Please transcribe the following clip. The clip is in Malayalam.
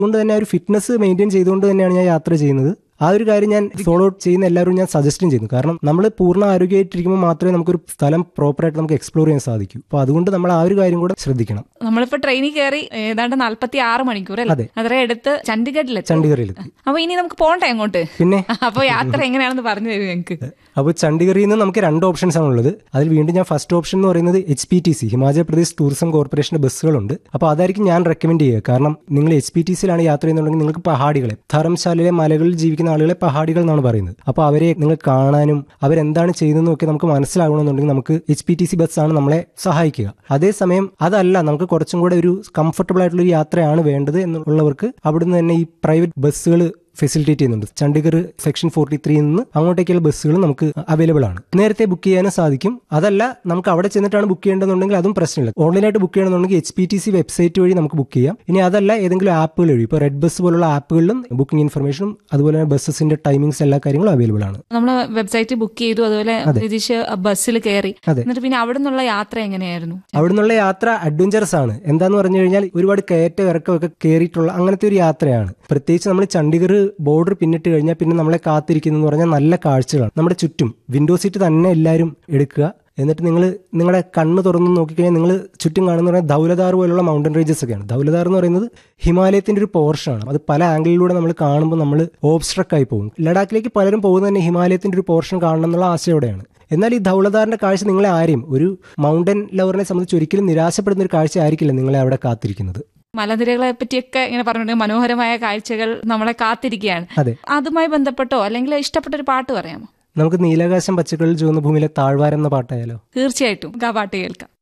അതുകൊണ്ട് തന്നെ ആ ഒരു ഫിറ്റ്നസ് മെയിൻറ്റെയിൻ ചെയ്തുകൊണ്ട് തന്നെയാണ് ഞാൻ യാത്ര ചെയ്യുന്നത് ആ ഒരു കാര്യം ഞാൻ ഫോളോ ചെയ്യുന്ന എല്ലാവരും ഞാൻ സജസ്റ്റും ചെയ്യുന്നു കാരണം നമ്മൾ പൂർണ്ണ ആരോഗ്യമായിട്ടിരിക്കുമ്പോൾ മാത്രമേ നമുക്കൊരു സ്ഥലം പ്രോപ്പറായിട്ട് നമുക്ക് എക്സ്പ്ലോർ ചെയ്യാൻ സാധിക്കൂ അപ്പോൾ അതുകൊണ്ട് നമ്മൾ ആ ഒരു കാര്യം കൂടെ ശ്രദ്ധിക്കണം നമ്മളിപ്പോ ട്രെയിനിൽ കയറി ഏതാണ്ട് നാല്പത്തി ആറ് മണിക്കൂർ അല്ലേ അതെ. അത്ര എടുത്ത് ചണ്ഡീഗഡിലെത്തി ചണ്ഡീഗറിലെത്തി അപ്പൊ ഇനി നമുക്ക് പോണ്ടേ അങ്ങോട്ട് പിന്നെ അപ്പൊ യാത്ര എങ്ങനെയാണെന്ന് പറഞ്ഞു തരൂ ഞങ്ങക്ക് അപ്പോൾ ചണ്ഡീഗറിൽ നിന്ന് നമുക്ക് രണ്ട് ഓപ്ഷൻസ് ആണ് ഉള്ളത് അതിൽ വീണ്ടും ഞാൻ ഫസ്റ്റ് ഓപ്ഷൻ എന്ന് പറയുന്നത് H P T C Himachal Pradesh tourism കോർപ്പറേഷന്റെ ബസ്സുകളുണ്ട് അപ്പോൾ അതായിരിക്കും ഞാൻ റെക്കമെൻഡ് ചെയ്യുക കാരണം നിങ്ങൾ എച്ച് പി ടി സിയിലാണ് യാത്ര ചെയ്യുന്നുണ്ടെങ്കിൽ നിങ്ങൾക്ക് പഹാടികളെ ധർമ്മശാലയിലെ മലകളിൽ ജീവിക്കുന്ന ആളുകളെ പഹാടികൾ എന്നാണ് പറയുന്നത് അപ്പോൾ അവരെ നിങ്ങൾ കാണാനും അവരെന്താണ് ചെയ്യുന്നതെന്നും ഒക്കെ നമുക്ക് മനസ്സിലാകണമെന്നുണ്ടെങ്കിൽ നമുക്ക് എച്ച് പി ടി സി ബസ്സാണ് നമ്മളെ സഹായിക്കുക അതേസമയം അതല്ല നമുക്ക് കുറച്ചും കൂടെ ഒരു കംഫർട്ടബിൾ ആയിട്ടുള്ള ഒരു യാത്രയാണ് വേണ്ടത് എന്നുള്ളവർക്ക് അവിടുന്ന് തന്നെ ഈ പ്രൈവറ്റ് ബസ്സുകൾ ഫെസിലിറ്റേറ്റ് ചെയ്യുന്നുണ്ട് ചണ്ഡീഗഡ് സെക്ഷൻ ഫോർട്ടി ത്രീയിൽ നിന്ന് അങ്ങോട്ടേക്കുള്ള ബസ്സുകൾ നമുക്ക് അവൈലബിൾ ആണ് നേരത്തെ ബുക്ക് ചെയ്യാനും സാധിക്കും അതല്ല നമുക്ക് അവിടെ ചെന്നിട്ടാണ് ബുക്ക് ചെയ്യേണ്ടതെന്നുണ്ടെങ്കിൽ അതും പ്രശ്നമില്ല ഓൺലൈനായിട്ട് ബുക്ക് ചെയ്യണമെന്നുണ്ടെങ്കിൽ H P T C website വഴി നമുക്ക് ബുക്ക് ചെയ്യാം ഇനി അതല്ല ഏതെങ്കിലും ആപ്പുകൾ വഴി ഇപ്പോൾ റെഡ് ബസ് പോലുള്ള ആപ്പുകളിലും ബുക്കിംഗ് ഇൻഫർമേഷനും അതുപോലെ തന്നെ ബസ്സസിന്റെ ടൈമിങ്സ് എല്ലാ കാര്യങ്ങളും അവൈലബിൾ ആണ് നമ്മള് വെബ്സൈറ്റ് ബുക്ക് ചെയ്തു അതുപോലെ രതീഷ് ബസ്സിൽ കയറി അതെ. എന്നിട്ട് പിന്നെ അവിടെ നിന്നുള്ള യാത്ര എങ്ങനെയായിരുന്നു അവിടെ നിന്നുള്ള യാത്ര അഡ്വഞ്ചറസ് ആണ് എന്താന്ന് പറഞ്ഞു കഴിഞ്ഞാൽ ഒരുപാട് കയറ്റ ഇറക്കമൊക്കെ കയറിയിട്ടുള്ള അങ്ങനത്തെ ഒരു യാത്രയാണ് പ്രത്യേകിച്ച് നമ്മൾ ചണ്ഡീഗഡ് ബോർഡർ പിന്നിട്ട് കഴിഞ്ഞാൽ പിന്നെ നമ്മളെ കാത്തിരിക്കുന്നു പറഞ്ഞാൽ നല്ല കാഴ്ചകളാണ് നമ്മുടെ ചുറ്റും വിൻഡോ സീറ്റ് തന്നെ എല്ലാവരും എടുക്കുക എന്നിട്ട് നിങ്ങൾ നിങ്ങളുടെ കണ്ണ് തുറന്ന് നോക്കിക്കഴിഞ്ഞാൽ നിങ്ങൾ ചുറ്റും കാണുന്ന പറഞ്ഞാൽ ധൗലധാർ പോലുള്ള മൗണ്ടൻ റേഞ്ചസ് ഒക്കെയാണ് ധൗലധാർ എന്ന് പറയുന്നത് ഹിമാലയത്തിന്റെ ഒരു പോർഷനാണ് അത് പല ആംഗിളിലൂടെ നമ്മൾ കാണുമ്പോൾ നമ്മൾ ഓബ്സ്ട്രക്ക് ആയി പോകും ലഡാക്കിലേക്ക് പലരും പോകുന്നത് തന്നെ ഹിമാലയത്തിന്റെ ഒരു പോർഷൻ കാണണം എന്നുള്ള ആശയോടെയാണ് എന്നാൽ ഈ ധൗളധാറിന്റെ കാഴ്ച നിങ്ങളെ ആരെയും ഒരു മൗണ്ടൻ ലവറിനെ സംബന്ധിച്ച് ഒരിക്കലും നിരാശപ്പെടുന്ന ഒരു കാഴ്ച ആയിരിക്കില്ല നിങ്ങളെ അവിടെ കാത്തിരിക്കുന്നത് മലനിരകളെ പറ്റിയൊക്കെ ഇങ്ങനെ പറഞ്ഞിട്ടുണ്ടെങ്കിൽ മനോഹരമായ കാഴ്ചകൾ നമ്മളെ കാത്തിരിക്കുകയാണ് അതെ അതുമായി ബന്ധപ്പെട്ടോ അല്ലെങ്കിൽ ഇഷ്ടപ്പെട്ട ഒരു പാട്ട് പറയാമോ നമുക്ക് നീലാകാശം പച്ചക്കറിൽ ചുവന്ന ഭൂമിയിലെ താഴ്വാരം എന്ന പാട്ടായാലോ തീർച്ചയായിട്ടും നമുക്ക് ആ പാട്ട് കേൾക്കാം